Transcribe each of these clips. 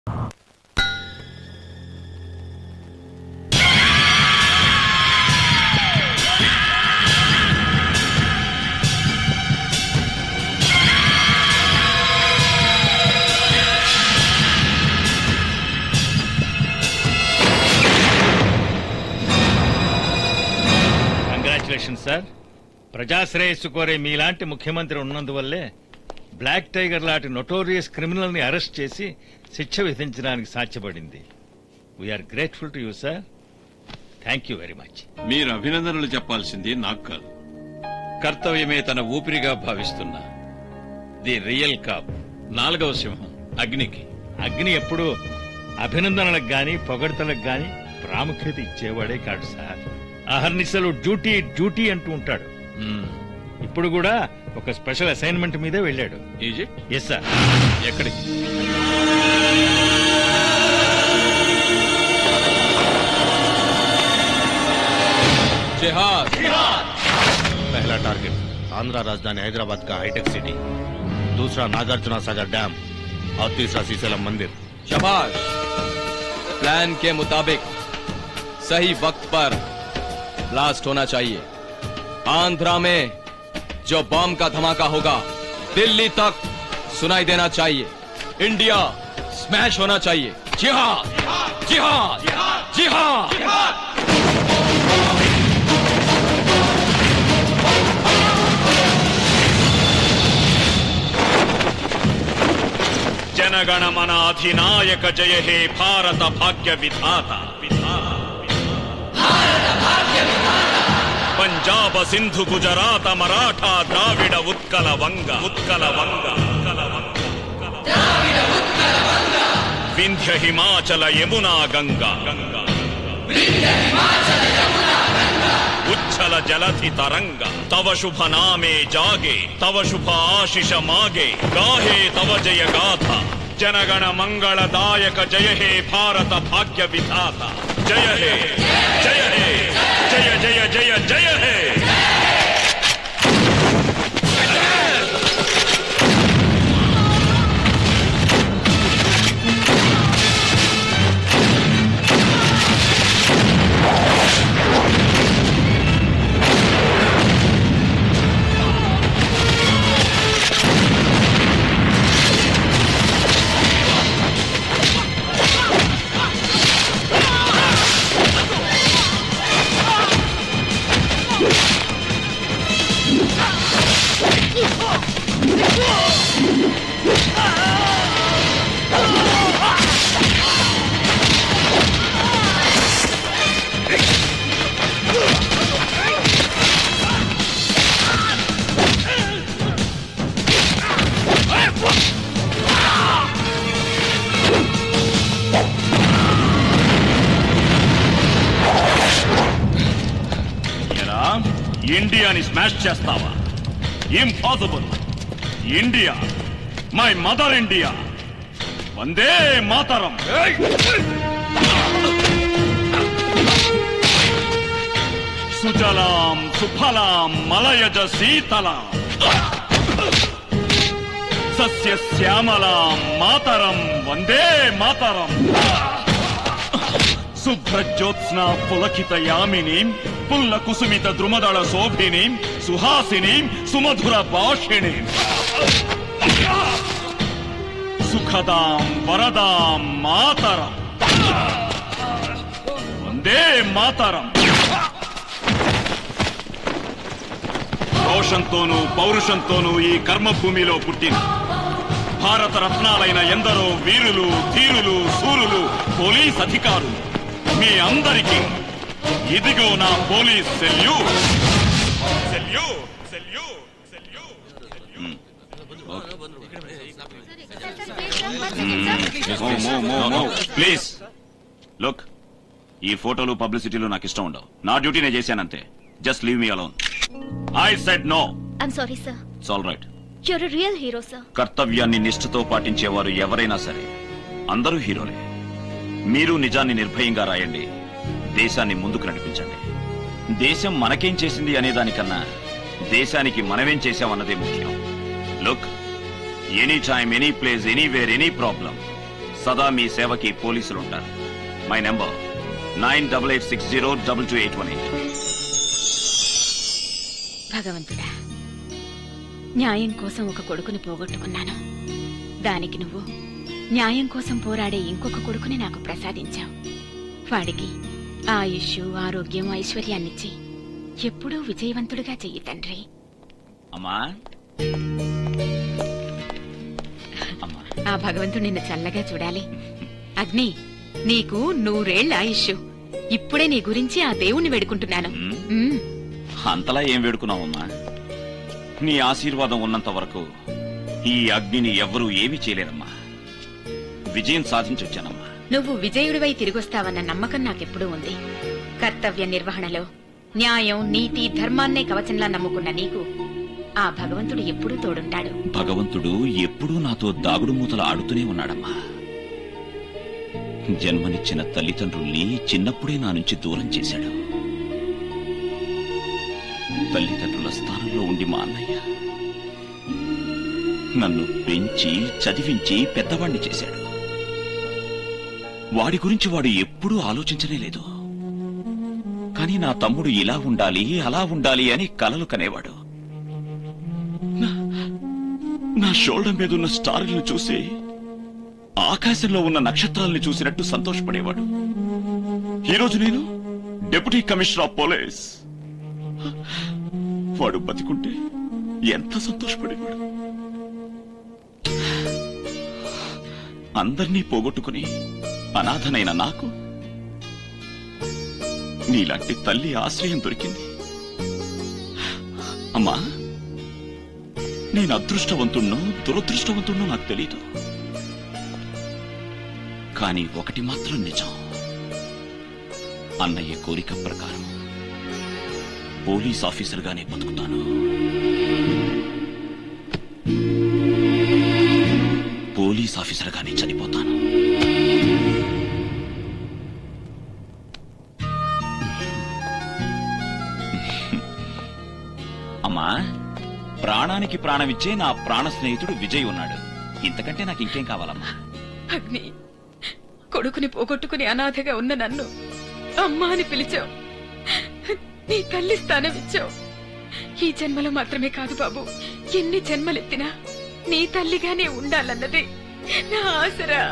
Congratulation sir ప్రజాశ్రేయస్సు కోరే మీలాంటి ముఖ్యమంత్రి ఉన్నందువల్లే బ్లాక్ టైగర్ లాంటి నొటోరియస్ క్రిమినల్ ని అరెస్ట్ చేసి శిక్ష విధించడానికి సాధ్యపడింది we're grateful to you sir thank you very much మీరు అభినందనలు చెప్పాల్సింది నాకు కాదు కర్తవ్యమే తన ఊపిరిగా భావిస్తున్న ది రియల్ కాప్ నాలుగవ సింహం అగ్నికి అగ్ని ఎప్పుడు అభినందనలకు గాని పొగడతలకు గాని ప్రాముఖ్యత ఇచ్చేవాడే కాదు సార్ అహర్నిశలు డ్యూటీ డ్యూటీ అంటూ ఉంటాడు మ్మ్. ఇప్పుడు కూడా ఒక స్పెషల్ అసైన్మెంట్ మీదే వెళ్ళాడు ఈజిప్ట్ ఎస్ సార్ ఎక్కడికి जिहाद पहला टारगेट आंध्र राजधानी हैदराबाद का हाईटेक सिटी दूसरा नागार्जुना सागर डैम और तीसरा सीसेलम मंदिर शाबाश प्लान के मुताबिक सही वक्त पर ब्लास्ट होना चाहिए आंध्रा में जो बम का धमाका होगा दिल्ली तक सुनाई देना चाहिए इंडिया स्मैश होना चाहिए जिहाद जिहाद जिहाद జనగణమన అధినాయక జయ హే భారత భాగ్య విధాత పంజాబ సింధు గుజరాత మరాఠా ద్రావిడ ఉత్కల వంగ ఉత్కల వంగ ఉత్కల వంగ వింధ్య హిమాచల యమునా గంగా గంగా ఉచ్చల జలధి తరంగ తవ శుభ నామే జాగే తవ శుభ ఆశిష మాగే గాహే తవ జయ గాథ జనగణ మంగళదాయక జయ హే భారత భాగ్య విధాత జయ హే జయ హే జయ జయ జయ జయ హే ఎరా ఇండియాని స్మాష్ చేస్తావా impossible India my mother India వందే మాతరం సుజలాం సుఫలాం మలయజ శీతలాం సస్య శ్యామలాం మాతరం వందే మాతరం శుభ్రజ్యోత్స్నా పులకిత యామినీం పుల్ల కుసుమిత ద్రుమదళ శోభినీం సుహాసినీం సుమధుర భాషిణీం సుఖదాం వరదాం మాతరం వందే మాతరం రోషంతోనూ పౌరుషంతోనూ ఈ కర్మభూమిలో పుట్టిన భారత రత్నాలైన ఎందరో వీరులు ధీరులు సూరులు పోలీస్ అధికారులు మీ అందరికీ ఇదిగో నా police salute salute salute salute please look ఈ ఫోటోలు పబ్లిసిటీలు నాకు ఇష్టం ఉండవు నా డ్యూటీ నేను చేశానంతే just leave me alone I said no I'm sorry sir it's all right you're real hero sir కర్తవ్యాన్ని నిష్ఠతో పాటించేవారు ఎవరైనా సరే అందరూ హీరోలే మీరు నిజాన్ని నిర్భయంగా రాయండి దేశాన్ని ముందుకు నడిపించండి దేశం మనకేం చేసింది అనే దానికన్నా దేశానికి మనమేం చేశామన్నదే ముఖ్యం look any time any place anywhere any problem సదా మీ సేవకి పోలీసులుంటారు my number nine double eight six zero double two eight one eight భగవంతుడా న్యాయం కోసం ఒక కొడుకుని పోగొట్టుకున్నాను దానికి నువ్వు న్యాయం కోసం పోరాడే ఇంకొక కొడుకుని నాకు ప్రసాదించావు వాడికి ఆయుష్ ఆరోగ్యం ఐశ్వర్యాన్నిచ్చి ఎప్పుడూ విజయవంతుడిగా చెయ్యి తండ్రి అమ్మా అమ్మా ఆ భగవంతుడు నిన్ను చల్లగా చూడాలి అగ్ని నీకు నూరేళ్ల ఆయుష్ ఇప్పుడే నీ గురించి ఆ దేవుణ్ణి వేడుకుంటున్నాను మ్మ్. మ్మ్. అంతలా ఏం వేడుకున్నావమ్మా నీ ఆశీర్వాదం ఉన్నంత వరకు ఈ అగ్నిని ఎవ్వరూ ఏమీ చేయలేరమ్మా విజయం సాధించొచ్చానమ్మా నువ్వు విజయుడివై తిరిగొస్తావన్న నమ్మకం నాకెప్పుడూ ఉంది కర్తవ్య నిర్వహణలో న్యాయం నీతి ధర్మాన్నే కవచంలా నమ్ముకున్న నీకు ఆ భగవంతుడు ఎప్పుడూ తోడుంటాడు భగవంతుడు ఎప్పుడూ నాతో దాగుడు మూతలు ఆడుతూనే ఉన్నాడమ్మా జన్మనిచ్చిన తల్లిదండ్రుల్ని చిన్నప్పుడే నా నుంచి దూరం చేశాడు తల్లిదండ్రుల స్థానంలో ఉండి మా అన్నయ్య నన్ను పెంచి చదివించి పెద్దవాణ్ణి చేశాడు వాడి గురించి వాడు ఎప్పుడూ ఆలోచించనే లేదు కానీ నా తమ్ముడు ఇలా ఉండాలి అలా ఉండాలి అని కలలు కనేవాడు నా షోల్డర్ మీద ఉన్న స్టార్లను చూసి ఆకాశంలో ఉన్న నక్షత్రాల్ని చూసినట్టు సంతోషపడేవాడు ఈరోజు నేను డిప్యూటీ కమిషనర్ ఆఫ్ పోలీస్ వాడు బతికుంటే ఎంత సంతోషపడేవాడు అందర్నీ పోగొట్టుకుని అనాథనైన నాకు నీలాంటి తల్లి ఆశ్రయం దొరికింది అమ్మా నేను అదృష్టవంతుణ్ణో దురదృష్టవంతుణ్ణో నాకు తెలీదు కానీ ఒకటి మాత్రం నిజం అన్నయ్య కోరిక ప్రకారం పోలీస్ ఆఫీసర్గానే బతుకుతాను పోలీస్ ఆఫీసర్గానే చనిపోతాను అమ్మా ప్రాణానికి ప్రాణమిచ్చే నా ప్రాణ స్నేహితుడు విజయ్ ఉన్నాడు ఇంతకంటే నాకు ఇంకేం కావాలమ్మా అగ్ని కొడుకుని పోగొట్టుకుని అనాథగా ఉన్న నన్ను అమ్మా అని పిలిచావు నీ తల్లి స్థానం ఇచ్చావు ఈ జన్మలో మాత్రమే కాదు బాబు ఎన్ని జన్మలెత్తినా నీ తల్లిగానే ఉండాలన్నది నా ఆసరా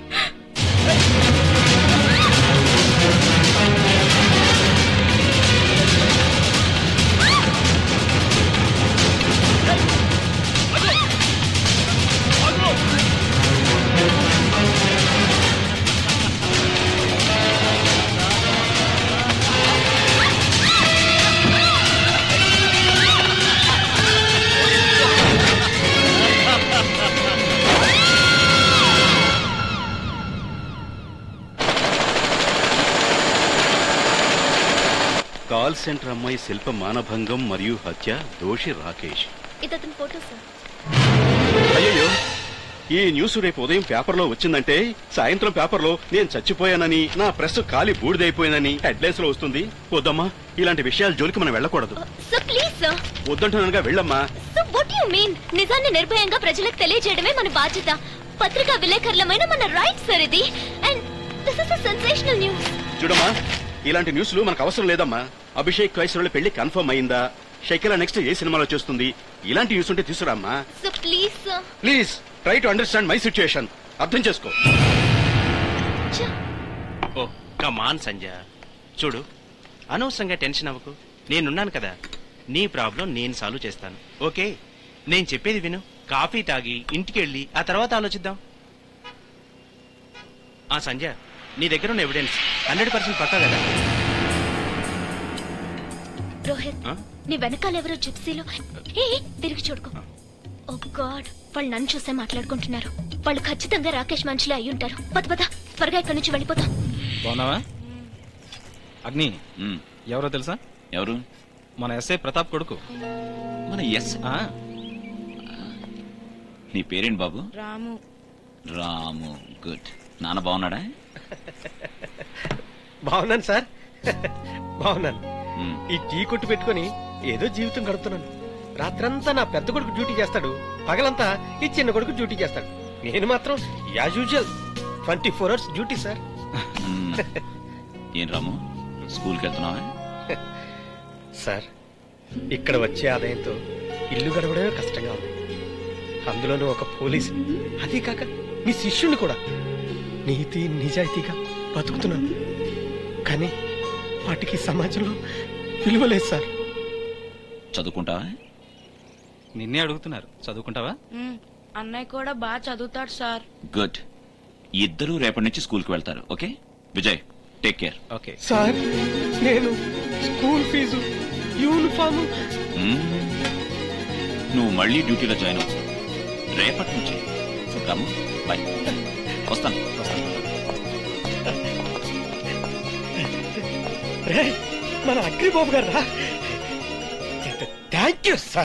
కాల్ సెంటర్ అమ్మాయి శిల్ప మానభంగం మరియు హత్య దోషి రాకేష్ ఇతని ఫోటో సార్ అయ్యో ఈ న్యూస్ రేపు ఉదయం పేపర్లో వచ్చిందంటే సాయంత్రం పేపర్లో నేను చచ్చిపోయానని నా ప్రెస్ ఖాళీ బూడిదైపోయిందని హెడ్లైన్స్ లో వస్తుంది వద్దమ్మా ఇలాంటి విషయాల జోలికి మనం వెళ్ళకూడదు సార్ ప్లీజ్ సార్ వద్దంటున్నానుగా వెళ్ళమ్మా సో వాట్ యు మీన్ నిజాన్ని నిర్భయంగా ప్రజలకు తెలియజేయడమే మన బాధ్యత పత్రికా విలేకరులమైన మన రైట్ సార్ ఇది and this is a sensational news చూడమ్మా ఇలాంటి న్యూస్లు మనకు అవసరం లేదమ్మా అభిషేక్ క్రైస్తవుల పెళ్లి కన్ఫర్మ్ అయిందా షకిల నెక్స్ట్ ఏ సినిమాలో చేస్తుంది ఇలాంటి న్యూస్ ఉంటే తీసుకురామ్మా so please sir please try to understand my situation అర్థం చేసుకో ఓ కమాన్ సంజయ్ చూడు అనవసరంగా టెన్షన్ అవ్వకు నేనున్నాను కదా నీ ప్రాబ్లం నేను సాల్వ్ చేస్తాను ఓకే నేను చెప్పేది విను కాఫీ తాగి ఇంటికెళ్ళి ఆ తర్వాత ఆలోచిద్దాం ఆ సంజయ్ నీ దగ్గర ఉన్న ఎవిడెన్స్ హండ్రెడ్ పర్సెంట్ పక్కా కదా రోహిత్ ఆ? నీ వెనకాల ఎవరో జిప్సీలో ఏ ఏ, తిరిగి చూడుకో ఓ గాడ్ వాళ్ళు నన్ను చూసే మాట్లాడుకుంటున్నారు వాళ్ళు ఖచ్చితంగా రాకేష్ మనుషులే అయి ఉంటారు పద పద త్వరగా ఇక్కడి నుంచి వెళ్ళిపోతాం బాగున్నావా అగ్ని ఉమ్, ఎవరో తెలుసా ఎవరు మన ఎస్ఐ ప్రతాప్ కొడుకు మన ఎస్ ఆ, నీ పేరేంటి బాబు రాము రాము గుడ్ నాన్న బాగున్నాడా బాగున్నాను సార్ బాగున్నాను ఉమ్, ఈ టీ కొట్టు పెట్టుకొని ఏదో జీవితం గడుపుతున్నాను రాత్రంతా నా పెద్ద కొడుకు డ్యూటీ చేస్తాడు పగలంతా ఈ చిన్న కొడుకు డ్యూటీ చేస్తాడు నేను మాత్రం as usual twenty four hours duty sir మ్మ్. ఏం రాము స్కూల్కి వెళ్తున్నావా సార్ ఇక్కడ వచ్చే ఆదాయంతో ఇల్లు గడవడమే కష్టంగా ఉంది అందులోనూ ఒక పోలీస్ అదీ కాక మీ శిష్యుని కూడా నీతి నిజాయితీగా బతుకుతున్నాను కానీ వాటికి సమాజంలో విలువలేదు సార్ చదువుకుంటావా నిన్నే అడుగుతున్నారు చదువుకుంటావా అన్నయ్య కూడా బాగా చదువుతాడు సార్ గుడ్ ఇద్దరూ రేపటి నుంచి స్కూల్కి వెళ్తారు okay Vijay take care okay sir నేను స్కూల్ ఫీజు యూనిఫామ్ నువ్వు మళ్ళీ డ్యూటీలో జాయిన్ అవు రేపటి నుంచి రాము బాయ్ వస్తాను రేయ్, మన అగ్రిబాబు గారు థ్యాంక్ యూ సార్